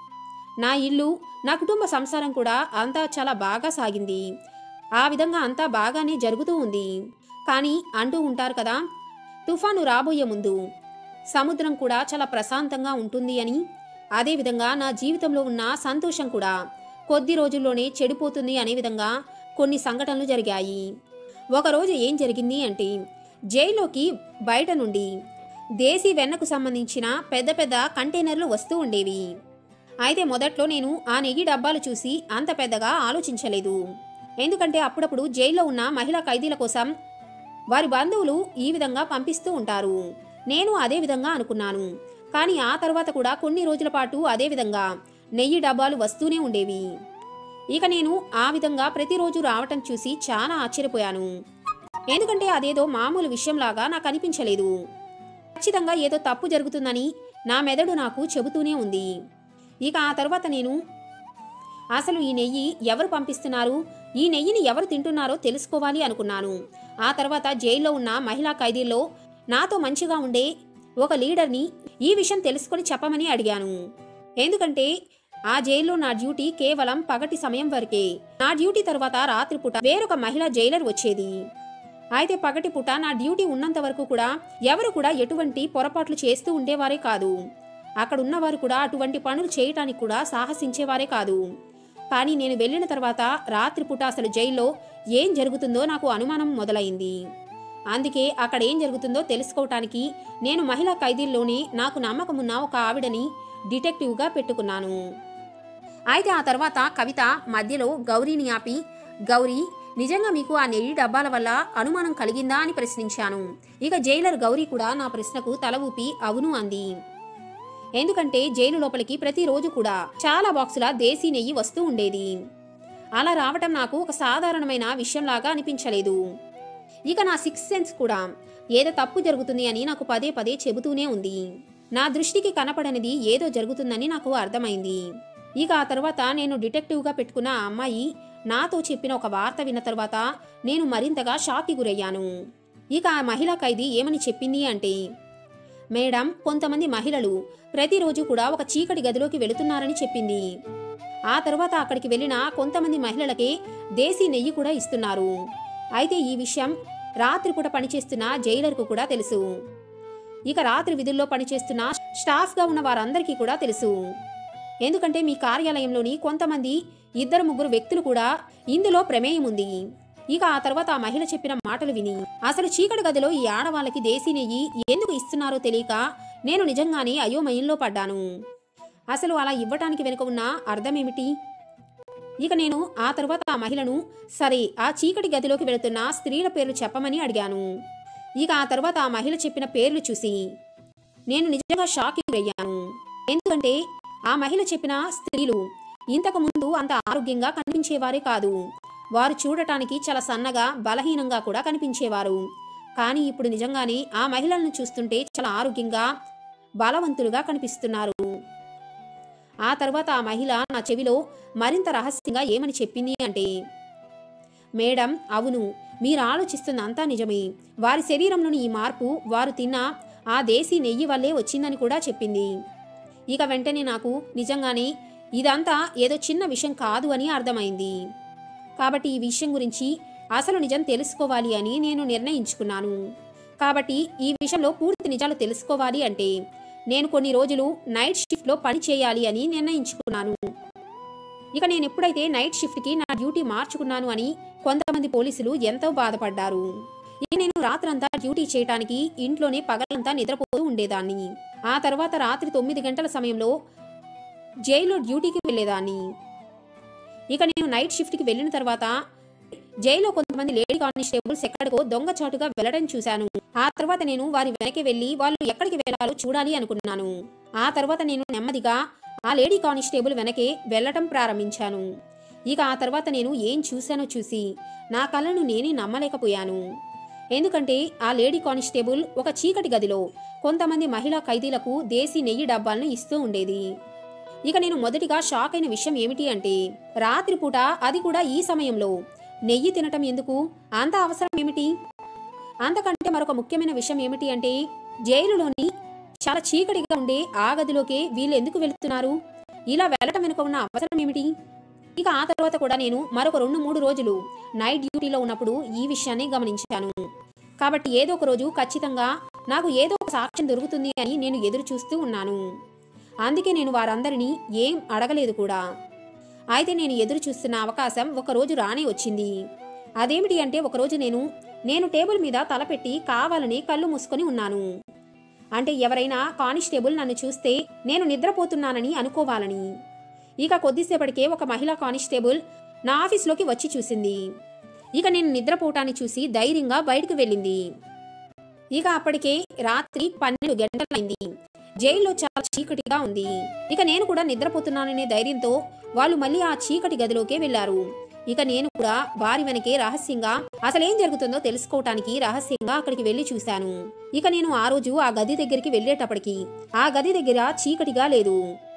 నా ఇల్లు నా కుటుంబ సంసారం కూడా అంతా చాలా బాగా సాగింది ఆ విధంగా అంతా బాగానే జరుగుతూ ఉంది కానీ అంటూ ఉంటారు కదా తుఫాను రాబోయే ముందు సముద్రం కూడా చాలా ప్రశాంతంగా ఉంటుంది అని అదేవిధంగా నా జీవితంలో ఉన్న సంతోషం కూడా కొద్ది రోజుల్లోనే చెడిపోతుంది అనే విధంగా కొన్ని సంఘటనలు జరిగాయి ఒకరోజు ఏం జరిగింది అంటే జైల్లోకి బయట నుండి దేశీ వెన్నకు సంబంధించిన పెద్ద పెద్ద కంటైనర్లు వస్తూ ఉండేవి అయితే మొదట్లో నేను ఆ నెయ్యి డబ్బాలు చూసి అంత పెద్దగా ఆలోచించలేదు ఎందుకంటే అప్పుడప్పుడు జైల్లో ఉన్న మహిళా ఖైదీల కోసం వారి బంధువులు ఈ విధంగా పంపిస్తూ ఉంటారు నేను అదే విధంగా అనుకున్నాను కానీ ఆ తర్వాత కూడా కొన్ని రోజుల పాటు అదే విధంగా నెయ్యి డబ్బాలు వస్తూనే ఉండేవి ఇక నేను ఆ విధంగా ప్రతిరోజు రావటం చూసి చాలా ఆశ్చర్యపోయాను ఎందుకంటే అదేదో మామూలు విషయంలాగా నాకు అనిపించలేదు ఖచ్చితంగా ఏదో తప్పు జరుగుతుందని నా మెదడు నాకు చెబుతూనే ఉంది ఇక ఆ తర్వాత నేను అసలు ఈ నెయ్యి ఎవరు పంపిస్తున్నారు ఈ నెయ్యిని ఎవరు తింటున్నారో తెలుసుకోవాలి అనుకున్నాను ఆ తర్వాత జైల్లో ఉన్న మహిళా ఖైదీల్లో నాతో మంచిగా ఉండే ఒక లీడర్ని ఈ విషయం తెలుసుకొని చెప్పమని అడిగాను ఎందుకంటే ఆ జైల్లో నా డ్యూటీ కేవలం పగటి సమయం వరకే నా డ్యూటీ తర్వాత రాత్రిపూట వేరొక మహిళా జైలర్ వచ్చేది అయితే పగటి పూట నా డ్యూటీ ఉన్నంత వరకు కూడా ఎవరు కూడా ఎటువంటి పొరపాట్లు చేస్తూ ఉండేవారే కాదు అక్కడ ఉన్నవారు కూడా అటువంటి పనులు చేయటానికి కూడా సాహసించేవారే కాదు కానీ నేను వెళ్ళిన తర్వాత రాత్రిపూట అసలు జైల్లో ఏం జరుగుతుందో నాకు అనుమానం మొదలైంది అందుకే అక్కడ ఏం జరుగుతుందో తెలుసుకోవటానికి నేను మహిళా ఖైదీల్లోనే నాకు నమ్మకమున్న ఒక ఆవిడని డిటెక్టివ్గా పెట్టుకున్నాను అయితే ఆ తర్వాత కవిత మధ్యలో గౌరీని ఆపి గౌరీ నిజంగా మీకు ఆ నెయ్యి డబ్బాల వల్ల అనుమానం కలిగిందా అని ప్రశ్నించాను ఇక జైలర్ గౌరీ కూడా నా ప్రశ్నకు తల ఊపి అవును అంది ఎందుకంటే జైలు లోపలికి ప్రతిరోజు కూడా చాలా బాక్సుల దేశీ నెయ్యి వస్తూ ఉండేది అలా రావటం నాకు ఒక సాధారణమైన విషయంలాగా అనిపించలేదు ఇక నా సిక్స్ సెన్స్ కూడా ఏదో తప్పు జరుగుతుంది అని నాకు పదే పదే చెబుతూనే ఉంది నా దృష్టికి కనపడనిది ఏదో జరుగుతుందని నాకు అర్థమైంది ఇక ఆ తర్వాత నేను డిటెక్టివ్గా పెట్టుకున్న ఆ అమ్మాయి నాతో చెప్పిన ఒక వార్త విన్న తర్వాత నేను మరింతగా షాక్కి గురయ్యాను ఇక ఆ మహిళా ఖైదీ ఏమని చెప్పింది అంటే మేడం కొంతమంది మహిళలు ప్రతిరోజు కూడా ఒక చీకటి గదిలోకి వెళుతున్నారని చెప్పింది ఆ తర్వాత అక్కడికి వెళ్ళిన కొంతమంది మహిళలకే దేశీ నెయ్యి కూడా ఇస్తున్నారు అయితే ఈ విషయం రాత్రిపూట పనిచేస్తున్న జైలర్కు కూడా తెలుసు ఇక రాత్రి విధుల్లో పనిచేస్తున్న స్టాఫ్గా ఉన్న వారందరికీ కూడా తెలుసు ఎందుకంటే మీ కార్యాలయంలోని కొంతమంది ఇద్దరు ముగ్గురు వ్యక్తులు కూడా ఇందులో ప్రమేయం ఉంది ఇక ఆ తర్వాత ఆ మహిళ చెప్పిన మాటలు విని అసలు చీకటి గదిలో ఈ ఆడవాళ్ళకి దేశీ నెయ్యి ఎందుకు ఇస్తున్నారో తెలియక నేను నిజంగానే అయోమయంలో పడ్డాను అసలు అలా ఇవ్వటానికి వెనుక ఉన్న అర్థమేమిటి ఇక నేను ఆ తర్వాత ఆ మహిళను సరే ఆ చీకటి గదిలోకి వెళుతున్న స్త్రీల పేర్లు చెప్పమని అడిగాను ఇక ఆ తర్వాత ఆ మహిళ చెప్పిన పేర్లు చూసి నేను నిజంగా షాక్ అయ్యాను ఎందుకంటే ఆ మహిళ చెప్పిన స్త్రీలు ఇంతకు ముందు అంత ఆరోగ్యంగా కనిపించేవారే కాదు వారు చూడటానికి చాలా సన్నగా బలహీనంగా కూడా కనిపించేవారు కానీ ఇప్పుడు నిజంగానే ఆ మహిళలను చూస్తుంటే చాలా ఆరోగ్యంగా బలవంతులుగా కనిపిస్తున్నారు ఆ తర్వాత ఆ మహిళ నా చెవిలో మరింత రహస్యంగా ఏమని చెప్పింది అంటే మేడం అవును మీరు ఆలోచిస్తున్న అంతా నిజమే వారి శరీరంలోని ఈ మార్పు వారు తిన్న ఆ దేశీ నెయ్యి వల్లే వచ్చిందని కూడా చెప్పింది ఇక వెంటనే నాకు నిజంగానే ఇదంతా ఏదో చిన్న విషయం కాదు అని అర్థమైంది కాబట్టి ఈ విషయం గురించి అసలు నిజం తెలుసుకోవాలి అని నేను నిర్ణయించుకున్నాను కాబట్టి ఈ విషయంలో పూర్తి నిజాలు తెలుసుకోవాలి అంటే నేను కొన్ని రోజులు నైట్ షిఫ్ట్లో పని చేయాలి అని నిర్ణయించుకున్నాను ఇక నేను ఎప్పుడైతే నైట్ షిఫ్ట్కి నా డ్యూటీ మార్చుకున్నాను అని కొంతమంది పోలీసులు ఎంతో బాధపడ్డారు ఇక నేను రాత్రంతా డ్యూటీ చేయటానికి ఇంట్లోనే పగలంతా నిద్రపోతూ ఉండేదాన్ని ఆ తర్వాత రాత్రి తొమ్మిది గంటల సమయంలో జైల్లో డ్యూటీకి వెళ్ళేదాన్ని ఇక నేను నైట్ షిఫ్ట్కి వెళ్ళిన తర్వాత జైల్లో కొంతమంది లేడీ కానిస్టేబుల్స్ ఎక్కడికో దొంగచాటుగా వెళ్ళడం చూశాను ఆ తర్వాత నేను వారి వెనక్కి వెళ్ళి వాళ్ళు ఎక్కడికి వెళ్ళాలో చూడాలి అనుకున్నాను ఆ తర్వాత నేను నెమ్మదిగా ఆ లేడీ కానిస్టేబుల్ వెనకే వెళ్ళటం ప్రారంభించాను ఇక ఆ తర్వాత నేను ఏం చూశానో చూసి నా కళ్ళను నేనే నమ్మలేకపోయాను ఎందుకంటే ఆ లేడీ కానిస్టేబుల్ ఒక చీకటి గదిలో కొంతమంది మహిళా ఖైదీలకు దేశీ నెయ్యి డబ్బాలను ఇస్తూ ఉండేది ఇక నేను మొదటిగా షాక్ అయిన విషయం ఏమిటి అంటే రాత్రిపూట అది కూడా ఈ సమయంలో నెయ్యి తినటం ఎందుకు అంత అవసరం ఏమిటి అంతకంటే మరొక ముఖ్యమైన విషయం ఏమిటి అంటే జైలులోని చాలా చీకటిగా ఉండే ఆ గదిలోకే వీళ్ళు ఎందుకు వెళుతున్నారు ఇలా వెళ్ళటం వెనుక ఉన్న అవసరం ఏమిటి ఇక ఆ తర్వాత కూడా నేను మరొక రెండు మూడు రోజులు నైట్ డ్యూటీలో ఉన్నప్పుడు ఈ విషయాన్ని గమనించాను కాబట్టి ఏదో ఒక రోజు ఖచ్చితంగా నాకు ఏదో ఒక సాక్ష్యం దొరుకుతుంది అని నేను ఎదురు చూస్తూ ఉన్నాను అందుకే నేను వారందరినీ ఏం అడగలేదు కూడా అయితే నేను ఎదురు చూస్తున్న అవకాశం ఒకరోజు రానే వచ్చింది అదేమిటి అంటే ఒకరోజు నేను నేను టేబుల్ మీద తలపెట్టి కావాలని కళ్ళు మూసుకొని ఉన్నాను అంటే ఎవరైనా కానిస్టేబుల్ నన్ను చూస్తే నేను నిద్రపోతున్నానని అనుకోవాలని ఇక కొద్దిసేపటికే ఒక మహిళా కానిస్టేబుల్ నా ఆఫీస్లోకి వచ్చి చూసింది ఇక నేను నిద్రపోవటాన్ని చూసి ధైర్యంగా బయటకు వెళ్ళింది ఇక అప్పటికే రాత్రి పన్నెండు గంటలైంది జైల్లో చాలా చీకటిగా ఉంది ఇక నేను కూడా నిద్రపోతున్నాననే ధైర్యంతో వాళ్ళు మళ్ళీ ఆ చీకటి గదిలోకే వెళ్లారు ఇక నేను కూడా వారి వెనకే రహస్యంగా అసలేం జరుగుతుందో తెలుసుకోవటానికి రహస్యంగా అక్కడికి వెళ్లి చూశాను ఇక నేను ఆ రోజు ఆ గది దగ్గరికి వెళ్లేటప్పటికి ఆ గది దగ్గర చీకటిగా లేదు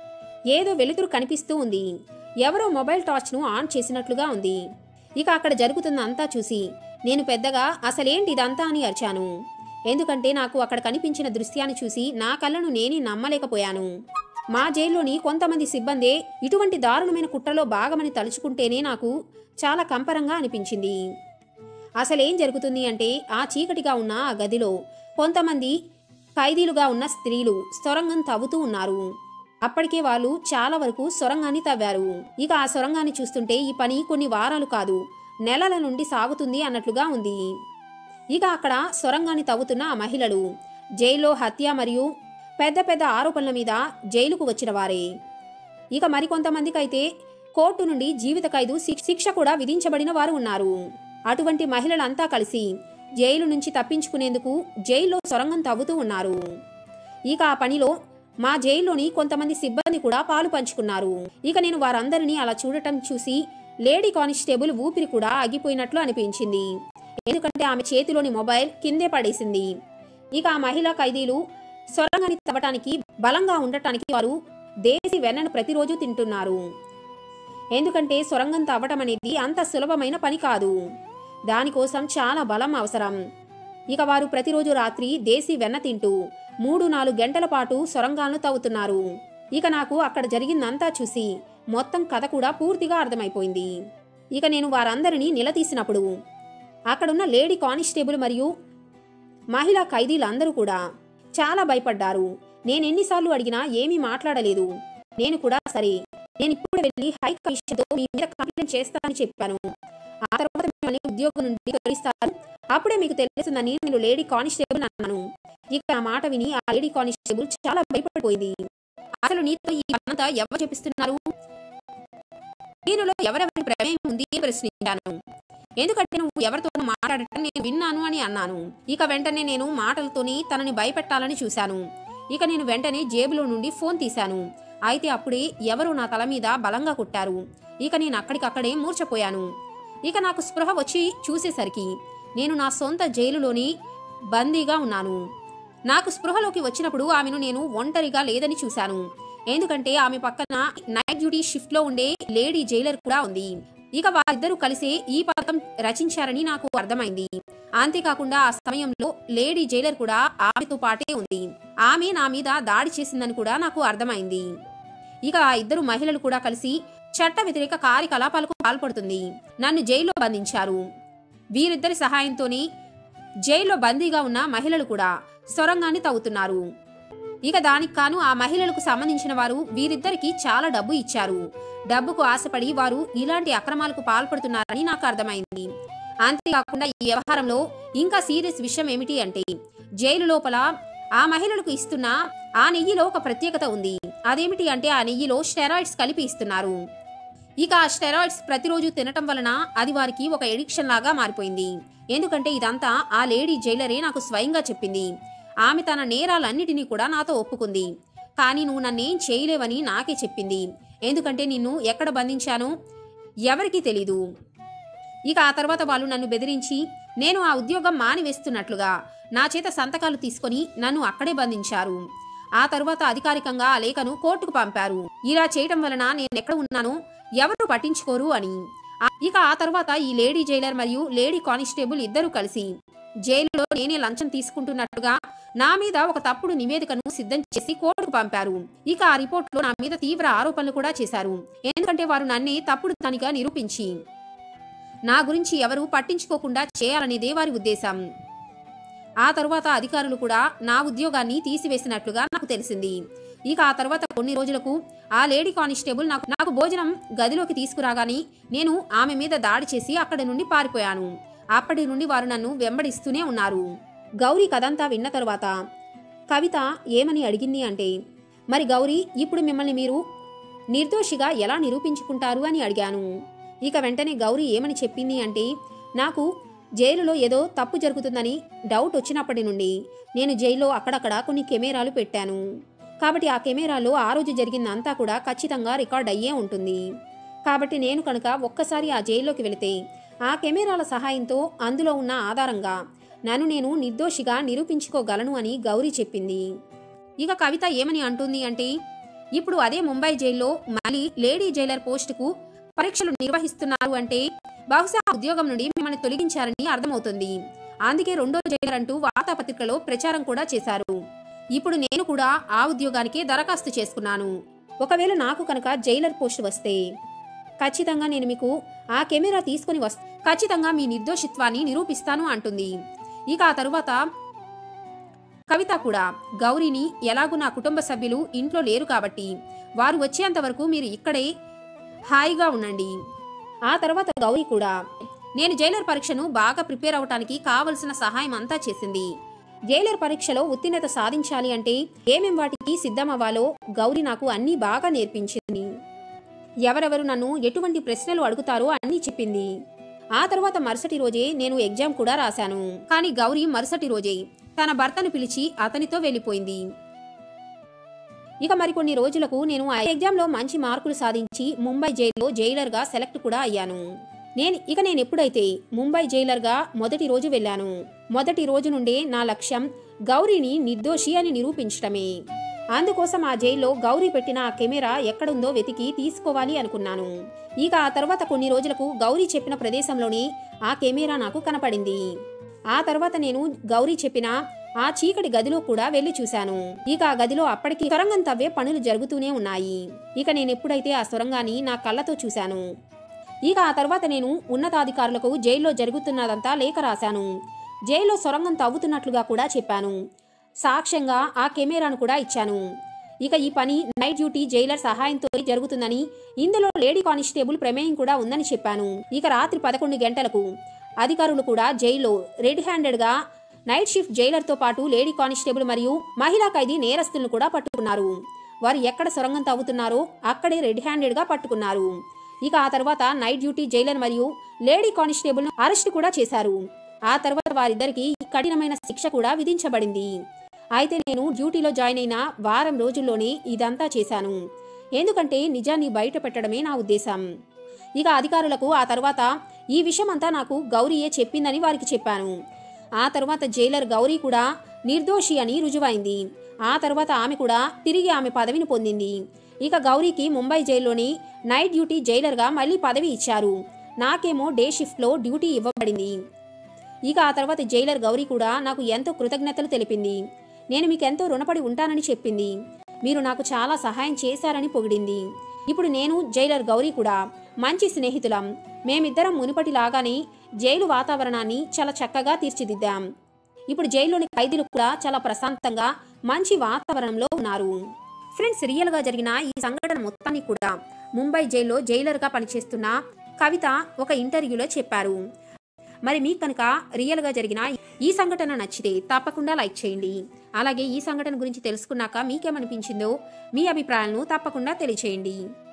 ఏదో వెలుతురు కనిపిస్తూ ఉంది ఎవరో మొబైల్ టార్చ్ను ఆన్ చేసినట్లుగా ఉంది ఇక అక్కడ జరుగుతున్న అంతా చూసి నేను పెద్దగా అసలేంటి ఇదంతా అని అరిచాను ఎందుకంటే నాకు అక్కడ కనిపించిన దృశ్యాన్ని చూసి నా కళ్ళను నేనే నమ్మలేకపోయాను మా జైల్లోని కొంతమంది సిబ్బందే ఇటువంటి దారుణమైన కుట్రలో భాగమని తలుచుకుంటేనే నాకు చాలా కంపరంగా అనిపించింది అసలేం జరుగుతుంది అంటే ఆ చీకటిగా ఉన్న ఆ గదిలో కొంతమంది ఖైదీలుగా ఉన్న స్త్రీలు సొరంగం తవ్వుతూ ఉన్నారు అప్పటికే వాళ్ళు చాలా వరకు సొరంగాన్ని తవ్వారు ఇక ఆ సొరంగాన్ని చూస్తుంటే ఈ పని కొన్ని వారాలు కాదు నెలల నుండి సాగుతుంది అన్నట్లుగా ఉంది ఇక అక్కడ సొరంగాన్ని తవ్వుతున్న ఆ మహిళలు జైల్లో హత్య మరియు పెద్ద పెద్ద ఆరోపణల మీద జైలుకు వచ్చిన వారే ఇక మరికొంతమందికి అయితే కోర్టు నుండి జీవిత ఖైదు శిక్ష- శిక్ష కూడా విధించబడిన వారు ఉన్నారు అటువంటి మహిళలంతా కలిసి జైలు నుంచి తప్పించుకునేందుకు జైల్లో సొరంగం తవ్వుతూ ఉన్నారు ఇక ఆ పనిలో మా జైల్లోని కొంతమంది సిబ్బంది కూడా పాలు పంచుకున్నారు ఇక నేను వారందరినీ అలా చూడటం చూసి లేడీ కానిస్టేబుల్ ఊపిరి కూడా ఆగిపోయినట్లు అనిపించింది ఎందుకంటే ఆమె చేతిలోని మొబైల్ కిందే పడేసింది ఇక ఆ మహిళా ఖైదీలు సొరంగాన్ని తవ్వటానికి బలంగా ఉండటానికి వారు దేశీ వెన్నను ప్రతిరోజు తింటున్నారు ఎందుకంటే సొరంగం తవ్వటం అనేది అంత సులభమైన పని కాదు దానికోసం చాలా బలం అవసరం ఇక వారు ప్రతిరోజు రాత్రి దేశీ వెన్న తింటూ మూడు నాలుగు గంటల పాటు సొరంగాలను తవ్వుతున్నారు ఇక నాకు అక్కడ జరిగిందంతా చూసి మొత్తం కథ కూడా పూర్తిగా అర్థమైపోయింది ఇక నేను వారందరినీ నిలదీసినప్పుడు అక్కడున్న లేడీ కానిస్టేబుల్ మరియు మహిళా ఖైదీలందరూ కూడా చాలా భయపడ్డారు నేనెన్నిసార్లు అడిగినా ఏమీ మాట్లాడలేదు నేను కూడా సరే నేను ఇప్పుడు వెళ్ళి హై కమిషన్తో మీ మీద కంప్లైంట్ చేస్తానని చెప్పాను ఆ తర్వాత మిమ్మల్ని ఉద్యోగం నుండి తొలగిస్తారు అప్పుడే మీకు తెలుస్తుందని నేను లేడీ కానిస్టేబుల్ అన్నాను ఇక ఆ మాట విని ఆ లేడీ కానిస్టేబుల్ చాలా భయపడిపోయింది అసలు నీతో ఈ పనంతా ఎవరు చెప్పిస్తున్నారు దీనిలో ఎవరెవరి ప్రమేయం ఉంది అని ప్రశ్నించాను ఎందుకంటే నువ్వు ఎవరితో మాట్లాడటం నేను విన్నాను అని అన్నాను ఇక వెంటనే నేను మాటలతోని తనని భయపెట్టాలని చూశాను ఇక నేను వెంటనే జేబులో నుండి ఫోన్ తీశాను అయితే అప్పుడే ఎవరో నా తల మీద బలంగా కొట్టారు ఇక నేను అక్కడికక్కడే మూర్చపోయాను ఇక నాకు స్పృహ వచ్చి చూసేసరికి నేను నా సొంత జైలులోని బందీగా ఉన్నాను నాకు స్పృహలోకి వచ్చినప్పుడు ఆమెను నేను ఒంటరిగా లేదని చూశాను ఎందుకంటే ఆమె పక్కన నైట్ డ్యూటీ షిఫ్ట్ లో ఉండే లేడీ జైలర్ కూడా ఉంది ఇక వారిద్దరూ కలిసే ఈ పథకం రచించారని నాకు అర్థమైంది అంతేకాకుండా ఆ సమయంలో లేడీ జైలర్ కూడా ఆమెతో పాటే ఉంది ఆమె నా మీద దాడి చేసిందని కూడా నాకు అర్థమైంది ఇక ఆ ఇద్దరు మహిళలు కూడా కలిసి చట్ట వ్యతిరేక కార్యకలాపాలకు పాల్పడుతుంది నన్ను జైల్లో బంధించారు వీరిద్దరి సహాయంతోనే జైల్లో బందీగా ఉన్న మహిళలు కూడా సొరంగాన్ని తవ్వుతున్నారు ఇక దానికి కాను ఆ మహిళలకు సంబంధించిన వారు వీరిద్దరికి చాలా డబ్బు ఇచ్చారు డబ్బుకు ఆశపడి వారు ఇలాంటి అక్రమాలకు పాల్పడుతున్నారని నాకు అర్థమైంది అంతేకాకుండా ఈ వ్యవహారంలో ఇంకా సీరియస్ విషయం ఏమిటి అంటే జైలు లోపల ఆ మహిళలకు ఇస్తున్న ఆ నెయ్యిలో ఒక ప్రత్యేకత ఉంది అదేమిటి అంటే ఆ నెయ్యిలో స్టెరాయిడ్స్ కలిపి ఇస్తున్నారు ఇక ఆ స్టెరాయిడ్స్ ప్రతిరోజు తినటం వలన అది వారికి ఒక ఎడిక్షన్ లాగా మారిపోయింది ఎందుకంటే ఇదంతా ఆ లేడీ జైలరే నాకు స్వయంగా చెప్పింది ఆమె తన నేరాలన్నిటినీ కూడా నాతో ఒప్పుకుంది కానీ నువ్వు నన్నేం చేయలేవని నాకే చెప్పింది ఎందుకంటే నిన్ను ఎక్కడ బంధించానో ఎవరికీ తెలీదు ఇక ఆ తర్వాత వాళ్ళు నన్ను బెదిరించి నేను ఆ ఉద్యోగం మానివేస్తున్నట్లుగా నా చేత సంతకాలు తీసుకొని నన్ను అక్కడే బంధించారు ఆ తర్వాత అధికారికంగా ఆ లేఖను కోర్టుకు పంపారు ఇలా చేయటం వలన నేను ఎక్కడ ఉన్నానో ఎవరు పట్టించుకోరు అని ఆ- ఇక ఆ తర్వాత ఈ లేడీ జైలర్ మరియు లేడీ కానిస్టేబుల్ ఇద్దరూ కలిసి జైలులో నేనే లంచం తీసుకుంటున్నట్టుగా నా మీద ఒక తప్పుడు నివేదికను సిద్ధం చేసి కోర్టుకు పంపారు ఇక ఆ రిపోర్ట్లో నా మీద తీవ్ర ఆరోపణలు కూడా చేశారు ఎందుకంటే వారు నన్నే తప్పుడు దానిగా నిరూపించి నా గురించి ఎవరు పట్టించుకోకుండా చేయాలనేదే వారి ఉద్దేశం ఆ తరువాత అధికారులు కూడా నా ఉద్యోగాన్ని తీసివేసినట్లుగా నాకు తెలిసింది ఇక ఆ తర్వాత కొన్ని రోజులకు ఆ లేడీ కానిస్టేబుల్ నాకు నాకు భోజనం గదిలోకి తీసుకురాగాని నేను ఆమె మీద దాడి చేసి అక్కడి నుండి పారిపోయాను అప్పటి నుండి వారు నన్ను వెంబడిస్తూనే ఉన్నారు గౌరీ కథంతా విన్న తరువాత కవిత ఏమని అడిగింది అంటే మరి గౌరీ ఇప్పుడు మిమ్మల్ని మీరు నిర్దోషిగా ఎలా నిరూపించుకుంటారు అని అడిగాను ఇక వెంటనే గౌరీ ఏమని చెప్పింది అంటే నాకు జైలులో ఏదో తప్పు జరుగుతుందని డౌట్ వచ్చినప్పటి నుండి నేను జైల్లో అక్కడక్కడ కొన్ని కెమెరాలు పెట్టాను కాబట్టి ఆ కెమెరాలో ఆ రోజు జరిగిందంతా కూడా ఖచ్చితంగా రికార్డ్ అయ్యే ఉంటుంది కాబట్టి నేను కనుక ఒక్కసారి ఆ జైల్లోకి వెళితే ఆ కెమెరాల సహాయంతో అందులో ఉన్న ఆధారంగా నన్ను నేను నిర్దోషిగా నిరూపించుకోగలను అని గౌరీ చెప్పింది ఇక కవిత ఏమని అంటుంది అంటే ఇప్పుడు అదే ముంబై జైల్లో మళ్ళీ లేడీ జైలర్ పోస్టుకు పరీక్షలు నిర్వహిస్తున్నారు అంటే బహుశా ఆ ఉద్యోగం నుండి మిమ్మల్ని తొలగించారని అర్థమవుతుంది అందుకే రెండో జైలర్ అంటూ వార్తాపత్రికలో ప్రచారం కూడా చేశారు ఇప్పుడు నేను కూడా ఆ ఉద్యోగానికే దరఖాస్తు చేసుకున్నాను ఒకవేళ నాకు కనుక జైలర్ పోస్ట్ వస్తే ఖచ్చితంగా నేను మీకు ఆ కెమెరా తీసుకొని వస్ ఖచ్చితంగా మీ నిర్దోషిత్వాన్ని నిరూపిస్తాను అంటుంది ఇక ఆ తరువాత కవిత కూడా గౌరీని ఎలాగూ నా కుటుంబ సభ్యులు ఇంట్లో లేరు కాబట్టి వారు వచ్చేంత వరకు మీరు ఇక్కడే హాయిగా ఉండండి ఆ తర్వాత గౌరీ కూడా నేను జైలర్ పరీక్షను బాగా ప్రిపేర్ అవటానికి కావలసిన సహాయం అంతా చేసింది జైలర్ పరీక్షలో ఉత్తీర్ణత సాధించాలి అంటే ఏమేం వాటికి సిద్ధమవ్వాలో గౌరీ నాకు అన్నీ బాగా నేర్పించింది ఎవరెవరు నన్ను ఎటువంటి ప్రశ్నలు అడుగుతారో అన్నీ చెప్పింది ఆ తర్వాత మరుసటి రోజే నేను ఎగ్జామ్ కూడా రాశాను కానీ గౌరీ మరుసటి రోజే తన భర్తను పిలిచి అతనితో వెళ్ళిపోయింది ఇక మరికొన్ని రోజులకు నేను ఆ ఎగ్జామ్లో మంచి మార్కులు సాధించి ముంబై జైల్లో జైలర్గా సెలెక్ట్ కూడా అయ్యాను నేను ఇక నేను ఎప్పుడైతే ముంబై జైలర్గా మొదటి రోజు వెళ్ళాను మొదటి రోజు నుండే నా లక్ష్యం గౌరీని నిర్దోషి అని నిరూపించటమే అందుకోసం ఆ జైల్లో గౌరీ పెట్టిన ఆ కెమెరా ఎక్కడుందో వెతికి తీసుకోవాలి అనుకున్నాను ఇక ఆ తర్వాత కొన్ని రోజులకు గౌరీ చెప్పిన ప్రదేశంలోనే ఆ కెమెరా నాకు కనపడింది ఆ తర్వాత నేను గౌరీ చెప్పిన ఆ చీకటి గదిలో కూడా వెళ్లి చూశాను ఇక ఆ గదిలో అప్పటికి సొరంగం తవ్వే పనులు జరుగుతూనే ఉన్నాయి ఇక నేను ఎప్పుడైతే ఆ సొరంగాన్ని నా కళ్ళతో చూశాను ఇక ఆ తర్వాత నేను ఉన్నతాధికారులకు జైల్లో జరుగుతున్నదంతా లేఖ రాశాను జైల్లో సొరంగం తవ్వుతున్నట్లుగా కూడా చెప్పాను సాక్ష్యంగా ఆ కెమెరాను కూడా ఇచ్చాను ఇక ఈ పని నైట్ డ్యూటీ జైలర్ సహాయంతో జరుగుతుందని ఇందులో లేడీ కానిస్టేబుల్ ప్రమేయం కూడా ఉందని చెప్పాను ఇక రాత్రి పదకొండు గంటలకు అధికారులు కూడా జైల్లో రెడ్ హ్యాండెడ్గా నైట్ షిఫ్ట్ జైలర్తో పాటు లేడీ కానిస్టేబుల్ మరియు మహిళా ఖైదీ నేరస్తులను కూడా పట్టుకున్నారు వారు ఎక్కడ సొరంగం తవ్వుతున్నారో అక్కడే రెడ్ హ్యాండెడ్గా పట్టుకున్నారు ఇక ఆ తర్వాత నైట్ డ్యూటీ జైలర్ మరియు లేడీ కానిస్టేబుల్ అరెస్ట్ కూడా చేశారు ఆ తర్వాత వారిద్దరికి కఠినమైన శిక్ష కూడా విధించబడింది అయితే నేను డ్యూటీలో జాయిన్ అయిన వారం రోజుల్లోనే ఇదంతా చేశాను ఎందుకంటే నిజాన్ని బయట పెట్టడమే నా ఉద్దేశం ఇక అధికారులకు ఆ తర్వాత ఈ విషయమంతా నాకు గౌరీయే చెప్పిందని వారికి చెప్పాను ఆ తర్వాత జైలర్ గౌరీ కూడా నిర్దోషి అని రుజువైంది ఆ తర్వాత ఆమె కూడా తిరిగి ఆమె పదవిని పొందింది ఇక గౌరీకి ముంబై జైల్లోని నైట్ డ్యూటీ జైలర్గా మళ్ళీ పదవి ఇచ్చారు నాకేమో డే షిఫ్ట్లో డ్యూటీ ఇవ్వబడింది ఇక ఆ తర్వాత జైలర్ గౌరీ కూడా నాకు ఎంతో కృతజ్ఞతలు తెలిపింది నేను మీకెంతో రుణపడి ఉంటానని చెప్పింది మీరు నాకు చాలా సహాయం చేశారని పొగిడింది ఇప్పుడు నేను జైలర్ గౌరీ కూడా మంచి స్నేహితులం మేమిద్దరం మునుపటిలాగానే జైలు వాతావరణాన్ని చాలా చక్కగా తీర్చిదిద్దాం ఇప్పుడు జైల్లోని ఖైదీలు కూడా చాలా ప్రశాంతంగా మంచి వాతావరణంలో ఉన్నారు ఫ్రెండ్స్ రియల్గా జరిగిన ఈ సంఘటన మొత్తాన్ని కూడా ముంబై జైల్లో జైలర్గా పనిచేస్తున్న కవిత ఒక ఇంటర్వ్యూలో చెప్పారు మరి మీకు కనుక రియల్గా జరిగిన ఈ సంఘటన నచ్చితే తప్పకుండా లైక్ చేయండి అలాగే ఈ సంఘటన గురించి తెలుసుకున్నాక మీకేమనిపించిందో మీ అభిప్రాయాలను తప్పకుండా తెలియచేయండి